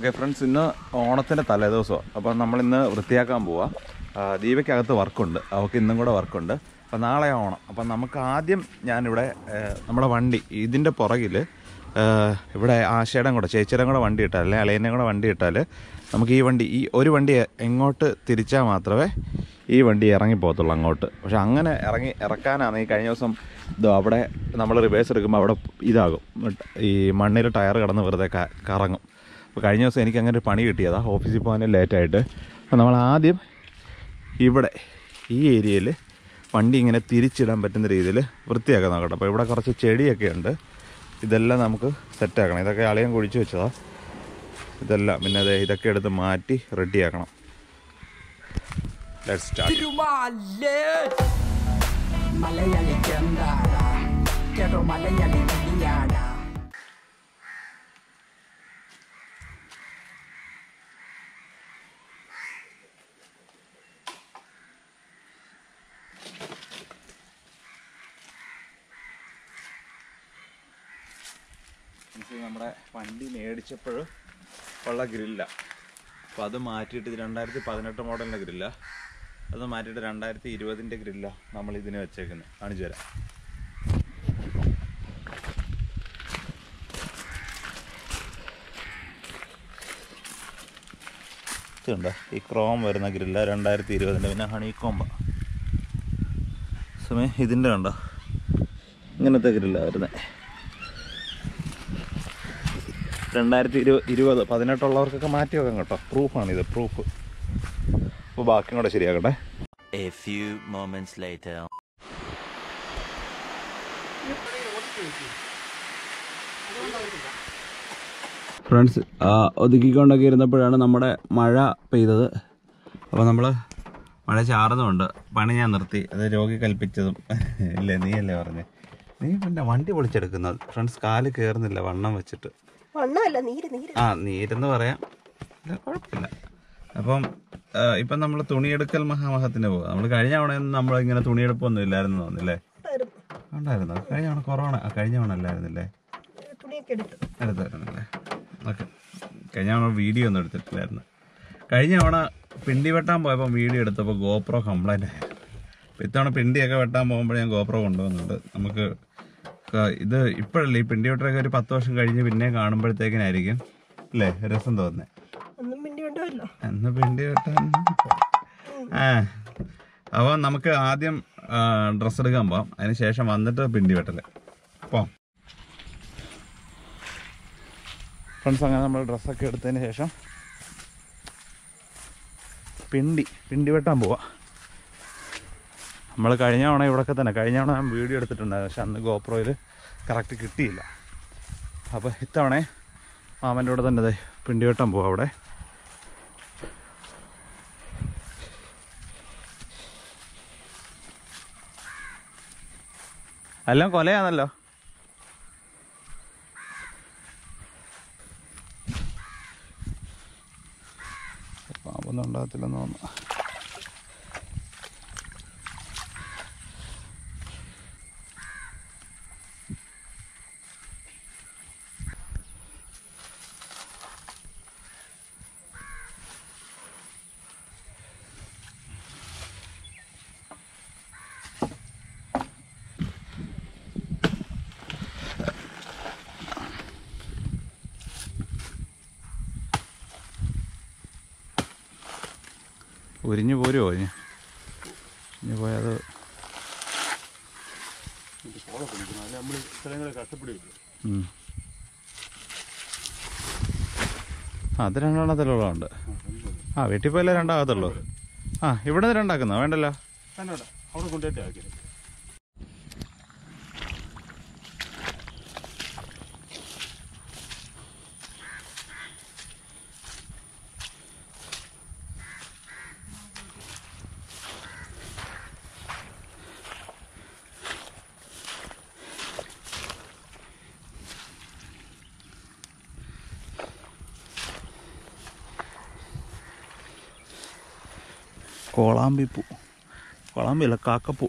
Okay friends ഇന്ന് ഓണത്തിൻ്റെ തലേദിവസമാണ് അപ്പം നമ്മളിന്ന് വൃത്തിയാക്കാൻ പോവാം ആ, ദീപയ്ക്കകത്ത് വർക്കുണ്ട് അവൾക്ക് ഇന്നും കൂടെ വർക്കുണ്ട് അപ്പം നാളെ ഓണം അപ്പം നമുക്ക് ആദ്യം ഞാനിവിടെ ഏ, നമ്മുടെ വണ്ടി ഇതിൻ്റെ പുറകിൽ ഇവിടെ ആശയുടെ കൂടെ ചേച്ചിയുടെ കൂടെ വണ്ടി ഇട്ടാൽ അല്ലെങ്കിൽ അലയനെ കൂടെ വണ്ടി ഇട്ടാൽ നമുക്ക് ഈ വണ്ടി ഈ ഒരു വണ്ടി എങ്ങോട്ട് തിരിച്ചാൽ മാത്രമേ ഈ വണ്ടി ഇറങ്ങി പോകത്തുള്ളൂ അങ്ങോട്ട് പക്ഷെ അങ്ങനെ ഇറങ്ങി ഇറക്കാനാണ് ഈ കഴിഞ്ഞ ദിവസം ഇതോ അവിടെ നമ്മൾ റിവേഴ്സ് എടുക്കുമ്പോൾ അവിടെ ഇതാകും ഈ മണ്ണിൽ ടയർ കിടന്ന് വെറുതെ ക- കറങ്ങും അപ്പോൾ കഴിഞ്ഞ ദിവസം എനിക്ക് അങ്ങനെ ഒരു പണി കിട്ടിയതാ ഓഫീസിൽ പോകാൻ ലേറ്റായിട്ട് അപ്പോൾ നമ്മൾ ആദ്യം ഇവിടെ ഈ ഏരിയയിൽ വണ്ടി ഇങ്ങനെ തിരിച്ചിടാൻ പറ്റുന്ന രീതിയിൽ വൃത്തിയാക്കാൻ നോക്കട്ടെ അപ്പോൾ ഇവിടെ കുറച്ച് ചെടിയൊക്കെ ഉണ്ട് ഇതെല്ലാം നമുക്ക് സെറ്റാക്കണം ഇതൊക്കെ അളിയൻ കുഴിച്ച് വെച്ചതാ ഇതെല്ലാം പിന്നെ അതെ ഇതൊക്കെ എടുത്ത് മാറ്റി റെഡിയാക്കണം ലെറ്റ് സ്റ്റാർട്ട് തിരുമാലേ മലയാളി ചെന്താട കേട്ടോ മലയാളി വലിയാട എനിക്ക് നമ്മുടെ വണ്ടി മേടിച്ചപ്പോൾ ഉള്ള ഗ്രില്ല അപ്പോൾ അത് മാറ്റിയിട്ട് ഇത് രണ്ടായിരത്തി പതിനെട്ട് മോഡലിൻ്റെ ഗ്രില്ല അത് മാറ്റിയിട്ട് രണ്ടായിരത്തി ഇരുപതിൻ്റെ ഗ്രില്ല നമ്മൾ ഇതിന് വെച്ചേക്കുന്നത് കാണിച്ചു തരാം ഇതുണ്ട് ഈ ക്രോം വരുന്ന ഗ്രില്ല രണ്ടായിരത്തി ഇരുപതിൻ്റെ പിന്നെ ഹണി കോമ്പ സമയം ഇതിൻ്റെ കണ്ടോ ഇങ്ങനത്തെ ഗ്രില്ല വരുന്നത് രണ്ടായിരത്തി ഇരു ഇരുപത് പതിനെട്ടുള്ളവർക്കൊക്കെ മാറ്റി വെക്കാം കേട്ടോ പ്രൂഫാണിത് പ്രൂഫ് അപ്പോൾ ബാക്കിയും കൂടെ ശരിയാക്കട്ടെ A few moments later. Friends ഒതുക്കിക്കൊണ്ടൊക്കെ ഇരുന്നപ്പോഴാണ് നമ്മുടെ മഴ പെയ്തത് അപ്പോൾ നമ്മൾ മഴ ചാറുന്നുണ്ട് പണി ഞാൻ നിർത്തി അത് രോഗി കൽപ്പിച്ചതും ഇല്ലേ നീയല്ലേ പറഞ്ഞേ നീ പിന്നെ വണ്ടി പൊളിച്ചെടുക്കുന്നത് ഫ്രണ്ട്സ് കാല് കയറുന്നില്ല വണ്ണം വെച്ചിട്ട് വണ്ണമല്ല നീര് നീര് ആ നീരെന്ന് പറയാം ഇല്ല കുഴപ്പമില്ല അപ്പം ആ, ഇപ്പം നമ്മൾ തുണിയെടുക്കൽ മഹാമഹത്തിന് പോകും നമ്മൾ കഴിഞ്ഞ തവണയൊന്നും നമ്മൾ ഇങ്ങനെ തുണിയെടുപ്പൊന്നും ഇല്ലായിരുന്നു തോന്നില്ലേ ഉണ്ടായിരുന്നു. ഉണ്ടായിരുന്നു കഴിഞ്ഞ തവണ കൊറോണ ആ, കഴിഞ്ഞ തവണ അല്ലായിരുന്നില്ലേ തുണിയൊക്കെ എടുത്തു എടുത്തായിരുന്നല്ലേ ഓക്കെ കഴിഞ്ഞ തവണ വീഡിയോ ഒന്നും എടുത്തിട്ടില്ലായിരുന്നു കഴിഞ്ഞ തവണ പിണ്ടി വെട്ടാൻ പോയപ്പോൾ വീഡിയോ എടുത്തപ്പോൾ ഗോപ്രോ കംപ്ലൈൻ്റ് ആയിരുന്നു അപ്പോൾ ഇത്തവണ പിണ്ടിയൊക്കെ വെട്ടാൻ പോകുമ്പോൾ ഞാൻ ഗോപ്രോ കൊണ്ടുവന്നുണ്ട് നമുക്ക് ക- ഇത് ഇപ്പോഴല്ലേ ഈ പിണ്ടി വെട്ടൊക്കെ ഒരു പത്ത് വർഷം കഴിഞ്ഞ് പിന്നെ കാണുമ്പോഴത്തേക്കിനായിരിക്കും അല്ലേ രസം തോന്നുന്നത് ഒന്നും പിണ്ടി ഉണ്ടല്ലോ എന്ന് പിണ്ടി വെട്ടാൻ ആ അപ്പോൾ നമുക്ക് ആദ്യം ഡ്രസ്സ് എടുക്കാൻ പോവാം അതിന് ശേഷം വന്നിട്ട് പിണ്ടി വെട്ടല് പോവാം ഫ്രണ്ട്സ് അങ്ങനെ നമ്മൾ ഡ്രസ്സൊക്കെ എടുത്തതിന് ശേഷം പിണ്ടി പിണ്ടി വെട്ടാൻ പോവാം നമ്മൾ കഴിഞ്ഞ തവണ ഇവിടെയൊക്കെ തന്നെ കഴിഞ്ഞ തവണ ഞാൻ വീഡിയോ എടുത്തിട്ടുണ്ടായിരുന്നു പക്ഷെ അന്ന് ഗോപ്രോയിൽ കറക്റ്റ് കിട്ടിയില്ല അപ്പോൾ ഇത്തവണ മാമൻ്റെ കൂടെ തന്നെ ദേ പിണ്ടി വെട്ടാൻ പോവാം അവിടെ എല്ലാം കൊലയാണല്ലോ പാമ്പൊന്നും ഉണ്ടാകത്തില്ലെന്ന് തോന്നുന്നു ഉരിഞ്ഞു പോരുമോ ഇനി ഇനി പോയത് ഉം. ആ അത് രണ്ടെണ്ണത്തിലുള്ളതുണ്ട് ആ വീട്ടിൽ പോയല്ലേ രണ്ടാകത്തുള്ളൂ ആ ഇവിടെ നിന്ന് രണ്ടാക്കുന്നോ വേണ്ടല്ലോ അവിടെ കൊണ്ടുപോയിട്ട് ആക്കി കോളാമ്പി പൂ കോളാമ്പിയല്ല കാക്കപ്പൂ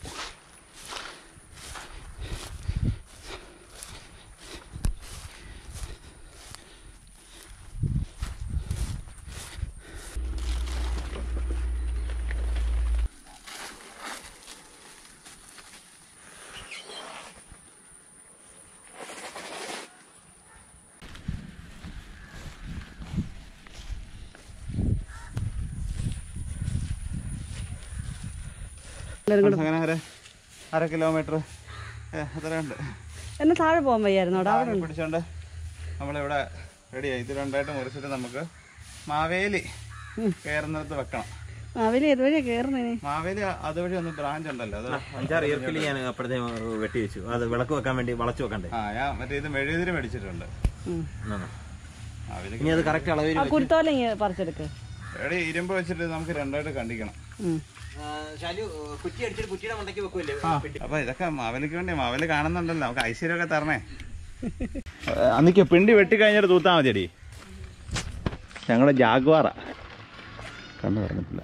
അങ്ങനെ അര അര കിലോമീറ്റർ അത്രയുണ്ട് എന്നെ താഴെ പോകാൻ വയ്യായിരുന്നു അവിടെ അവിടെ ഉണ്ട് പിടിച്ചോണ്ട് നമ്മളിവിടെ റെഡിയായി ഇത് രണ്ടായിട്ട് മുറിച്ചിട്ട് നമുക്ക് മാവേലി കയറുന്നിടത്ത് വെക്കണം അവര് ഏതുവഴിയാ കേറുന്നേ മാവേലി അതുവഴി ഒന്ന് ബ്രാഞ്ച് ഉണ്ടല്ലോ അത് അഞ്ചാറ് ഈർക്കിലി ഞാൻ അപ്പോഴത്തേക്കും വെട്ടി വെച്ചു അത് വിളക്ക് വെക്കാൻ വേണ്ടി വളച്ചു വെക്കണ്ടേ ആ ഞാൻ മറ്റേ ഇത് മെഴുതിരി മേടിച്ചിട്ടുണ്ട് എന്നാണ്. മാവേലിക്ക് ഇനി അത് കറക്റ്റ് അളവിൽ ആ കുരുത്തോല ഇങ്ങനെ പറിച്ചെടുക്ക് എവിടെ ഇരുമ്പ് വെച്ചിട്ട് നമുക്ക് രണ്ടായിട്ട് കണ്ടിക്കണം ഉം. കുറ്റി അടിച്ചിട്ട് കുറ്റിയുടെ മണ്ടയ്ക്ക് വെക്കൂല്ലേ അപ്പൊ ഇതൊക്കെ മാവേലിക്ക് വേണ്ടി മാവേലി കാണുന്നുണ്ടല്ലോ നമുക്ക് ഐശ്വര്യമൊക്കെ തരണേ അന്നിക്ക് പിണ്ടി വെട്ടി കഴിഞ്ഞിട്ട് തൂത്താ മതിയടി ഞങ്ങളുടെ ജാഗ്വാറ കണ്ണു പറഞ്ഞിട്ടില്ല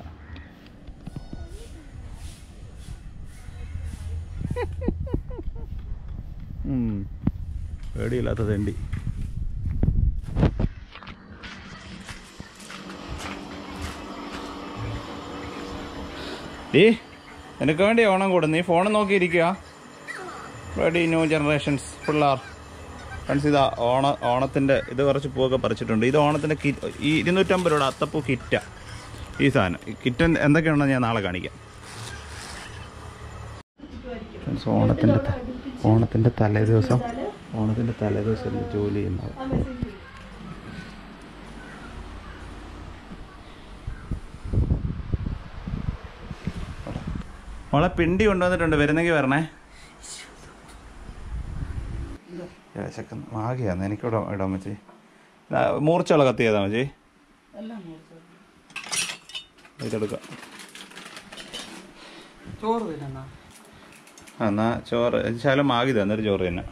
ഉം. പേടിയില്ലാത്ത തെണ്ടി ഡീ നിനക്ക് വേണ്ടി ഓണം കൂടും നീ ഫോൺ നോക്കിയിരിക്കുക റെഡി ന്യൂ ജനറേഷൻസ് പിള്ളാർ ഫ്രണ്ട്സ് ഇതാ ഓണ ഓണത്തിൻ്റെ ഇത് കുറച്ച് പൂവൊക്കെ പറിച്ചിട്ടുണ്ട് ഇത് ഓണത്തിൻ്റെ കിറ്റ് ഈ ഇരുന്നൂറ്റമ്പത് രൂപയുടെ അത്തപ്പൂ കിറ്റാ ഈ സാധനം ഈ കിറ്റ് എന്തൊക്കെയാണെന്ന് ഞാൻ നാളെ കാണിക്കാം ഫ്രണ്ട്സ് ഓണത്തിൻ്റെ ഓണത്തിൻ്റെ തലേ ദിവസം ഓണത്തിൻ്റെ തലേ ദിവസം ജോലി ചെയ്യുന്നത് മോളെ പിണ്ടി കൊണ്ടുവന്നിട്ടുണ്ട് വരുന്നെങ്കിൽ വരണേ വിശക്കുന്നു ആകെയാന്ന് എനിക്കിവിടെ ഇടാൻ വെച്ചി മൂർച്ചയുള്ള കത്തി ചെയ്താൽ മതി ഇതെടുക്കാം ചോറ് തിന്നാ ആ, എന്നാ ചോറ് ശാലം മാഗി തന്നൊരു ചോറ് തന്നെ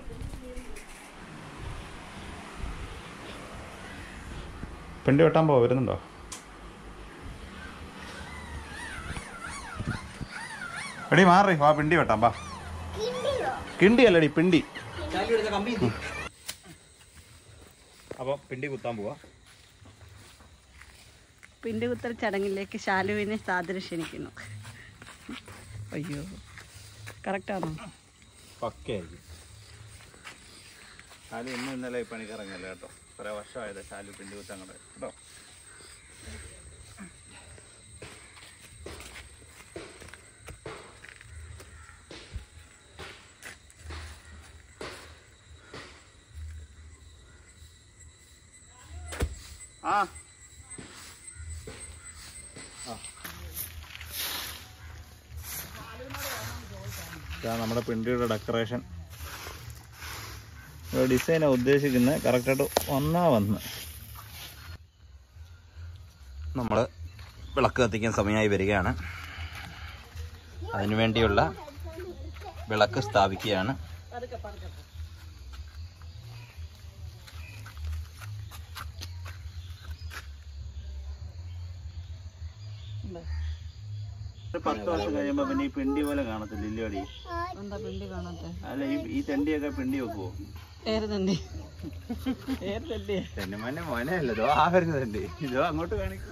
പിണ്ടി വെട്ടാൻ പോ വരുന്നുണ്ടോ എടി മാറി വാ പിണ്ടി വെട്ടാം വാ കിണ്ടി അല്ലടി പിണ്ടി അപ്പൊ പിണ്ടി കുത്താൻ പോവാ പിണ്ടി കുത്തൽ ചടങ്ങിലേക്ക് ശാലുവിനെ സാദരം ക്ഷണിക്കുന്നു അയ്യോ കറക്റ്റാണോ പക്കയായിരിക്കും ശാലു ഇന്നും ഇന്നലെ ഈ പണിക്കിറങ്ങല്ല കേട്ടോ കുറെ വർഷമായത് ശാലു പിണ്ടി കുത്താൻ കൂടെ കേട്ടോ ആ ഇതാ നമ്മുടെ പിണ്ടിയുടെ ഡെക്കറേഷൻ ഡിസൈനാണ് ഉദ്ദേശിക്കുന്നത് കറക്റ്റായിട്ട് വന്നാ വന്ന് നമ്മൾ വിളക്ക് കത്തിക്കാൻ സമയമായി വരികയാണ് അതിനുവേണ്ടിയുള്ള വിളക്ക് സ്ഥാപിക്കുകയാണ് ഒരു പത്ത് വർഷം കഴിയുമ്പോ പിന്നെ ഈ പിണ്ടി പോലെ കാണത്തില്ല ഇല്ലയോടി എന്താ പിണ്ടി കാണാത്തെ അല്ല ഈ ഈ തെണ്ടിയൊക്കെ പിണ്ടി വെക്കുവോ ഏറുതണ്ടി ഏറുതണ്ടി തെണ്ടി മോനെ മോനെ അല്ല ഇതോ ആ വരുന്നത് തെണ്ടി ഇതോ അങ്ങോട്ട് കാണിക്കും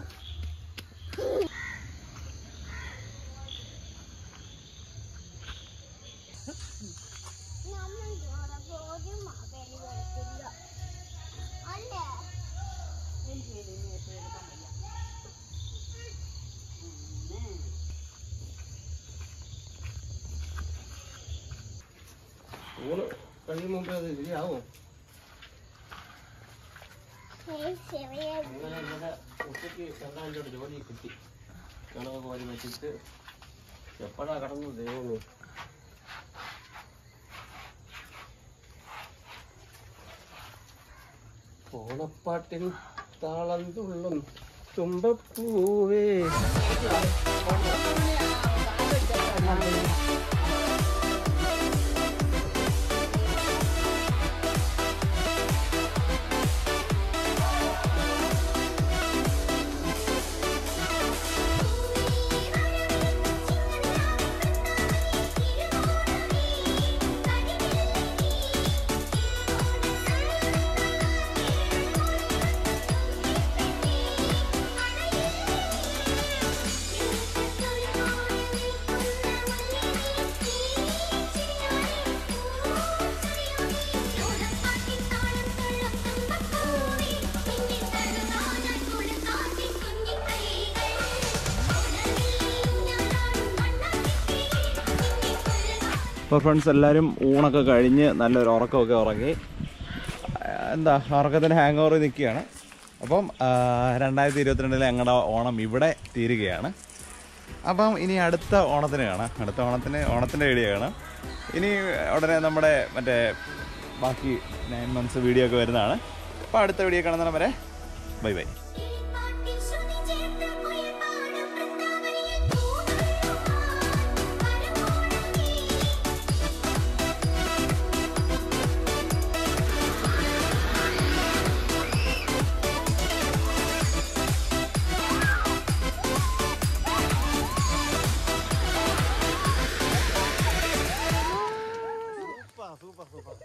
ഓണപ്പാട്ടിൽ താളം തുള്ളും തുമ്പപ്പൂവേ Thank you. അപ്പോൾ ഫ്രണ്ട്സ് എല്ലാവരും ഊണൊക്കെ കഴിഞ്ഞ് നല്ലൊരു ഉറക്കമൊക്കെ ഉറങ്ങി ആ, എന്താ ഉറക്കത്തിന് ഹാങ് ഓവർ നിൽക്കുകയാണ് അപ്പം ആ, രണ്ടായിരത്തി ഇരുപത്തിരണ്ടിലെ ഞങ്ങളുടെ ഓണം ഇവിടെ തീരുകയാണ് അപ്പം ഇനി അടുത്ത ഓണത്തിന് കാണാം അടുത്ത ഓണത്തിന് ഓണത്തിൻ്റെ വീഡിയോ കാണാം ഇനി ഉടനെ നമ്മുടെ മറ്റേ ബാക്കി നയൻ മന്ത്സ് വീഡിയോ ഒക്കെ വരുന്നതാണ് അപ്പോൾ അടുത്ത വീഡിയോ കാണുന്നതിന് വരെ ബൈ ബൈ